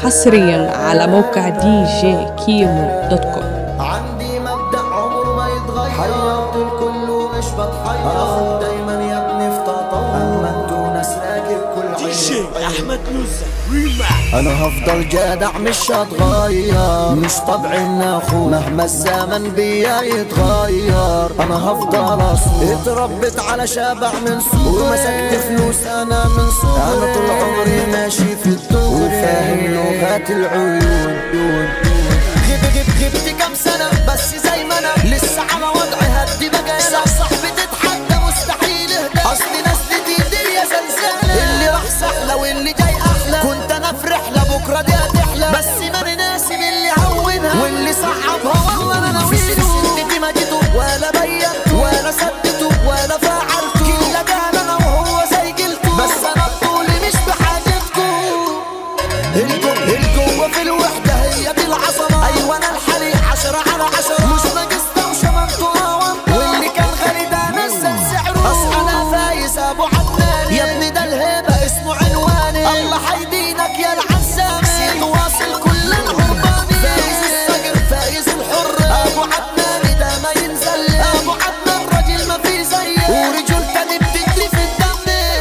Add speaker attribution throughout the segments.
Speaker 1: حصريا على موقع دي جي كيمو دوت كوم
Speaker 2: عندي مبدأ عمره ما يتغير حيرت الكل ومش بتحير اخد دايما يا ابني في تطور اما انتوا ناس راكب كل عين
Speaker 3: احمد نوسة ريما
Speaker 2: انا هفضل جدع مش هتغير مش طبعي ان اخو مهما الزمن بيا يتغير انا هفضل اصول اتربيت على شبع من صغري ومسكت فلوس انا من صغري انا طول عمري ماشي في الدغري وفاهم لغات العيون غب غب غبت كام سنة بس زي ما انا لسه على وضعي هدي بقى انا صاحبي تتحدى مستحيل اهدى اصل نزلتي دي يا زلزال اللي راح سهلة واللي جاي احلى كنت انا في رحلة بكرة دي هتحلى بس ماني ناسي من اللي هونها واللي صعبها والله انا ناويله سنتي ما جيته ولا بينته ولا سدته ولا فعلته كل قال انا وهو زي قلته بس انا بطولي مش بحاجتكم الجو الجوة في الوحدة هي دي العظمة أيوة أنا الحريق عشرة على عشرة مش ناقص دوشة ما انتوا روان واللي كان غالي ده نزل سعره أصل أنا فايز أبو عدنان يا ابني ده الهيبة اسمه عنواني الله حيدينك يا العزام سيد واصل كل الهرباني فايز الصقر فايز الحر أبو عدنان ده ما ينزل أبو عدنان راجل ما في زيه ورجول تاني بتجري في الدم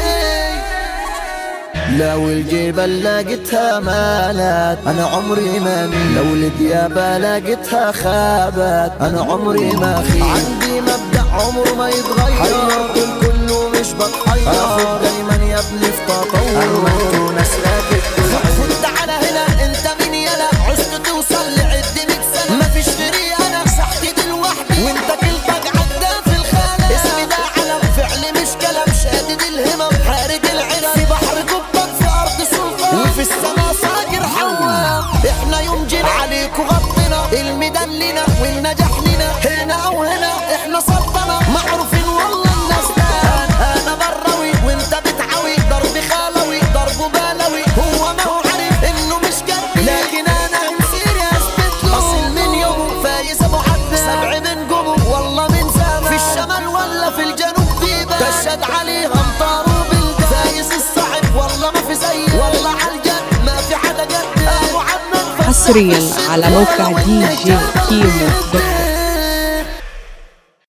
Speaker 2: لو الجبل لقيتها مالت انا عمري ما مين لو الديابة لقيتها خابت انا عمري ما خيب عندي مبدأ عمره ما يتغير حيرت الكل ومش بتحير اخد دايما يا ابني في تطور اما ناس راكب كنت على هنا انت مين يلا عشت توصل لعد 100 سنة مفيش غيري انا مسحتي دي لوحدي وانت كلتك عدى في الخانة اسمي ده علم فعل مش كلام شادد الهمم حارق العنب في بحر قبك في ارض سلطان وفي السما صاقر حوام احنا يوم جينا عليك وغطينا الميدان لنا والنجاح لنا هنا او هنا احنا سلطنة معروفين والله الناس ده انا براوي وانت بتعاوي ضرب خالوي ضرب بالوي هو ما هو عارف انه مش جد لكن انا مسير اثبت له اصل من يومه فايز ابو عبد سبع من قومه والله من زمان في الشمال ولا في الجنوب ديبه تشهد عليه امطار وبلدان فايز الصعب والله ما في زيه والله على الجد ما في حدا قد ابو عبد
Speaker 1: حصريا على موقع دي جي كيمو دوت كوم